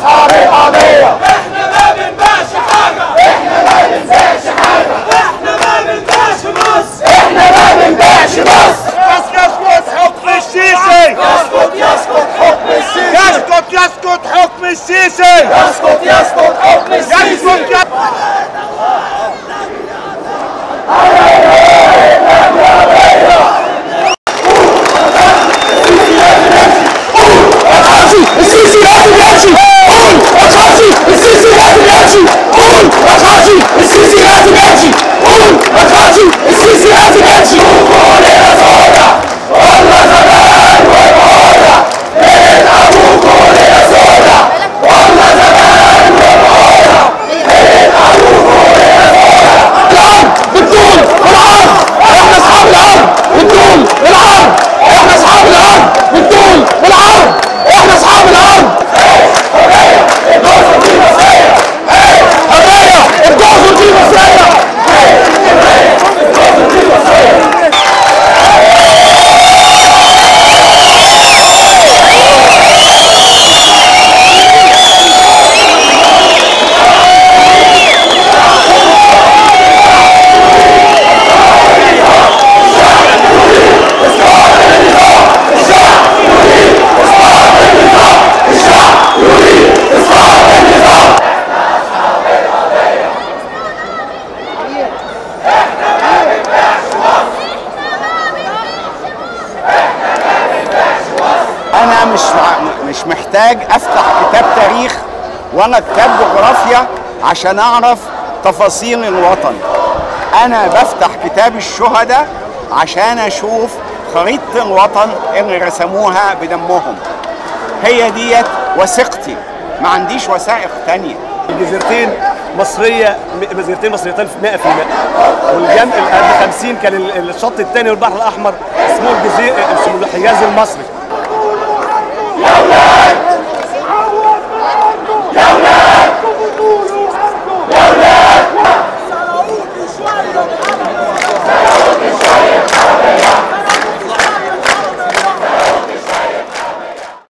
اصحاب القضيه احنا ما بنبيعش حاجة احنا ما بنبيعش حاجه احنا ما بنبيعش مصر احنا ما بنبيعش مصر يسقط حكم السيسي يسقط يسقط حكم السيسي يسقط يسقط حكم السيسي يسقط يسقط حكم السيسي يسقط يسقط السيسي لازم يمشي قول الخاصي السيسي لازم يمشي قول الخاصي السيسي لازم يمشي قول الخاصي السيسي لازم يمشي قول يا سودا والله زمان وبعودة بيت ابوك قول يا سودا والله زمان وبعودة بيت ابوك قول يا سودا الارض بالطول والعرض احنا اصحاب الارض بالطول والعرض احنا اصحاب الارض بالطول والعرض احنا اصحاب الارض حريه الجزر دي مصريه حريه الجزر دي مصريه انا مش مش محتاج افتح كتاب تاريخ ولا كتاب جغرافيا عشان اعرف تفاصيل الوطن انا بفتح كتاب الشهداء عشان اشوف خريطة الوطن اللي رسموها بدمهم هي ديت وثيقتي ما عنديش وثائق تانية الجزيرتين مصريه م- جزيرتين مصريتين في 100% والجنب ال 50 كان ال- الشط الثاني والبحر الاحمر اسمه الجزيره اسمه الحجاز المصري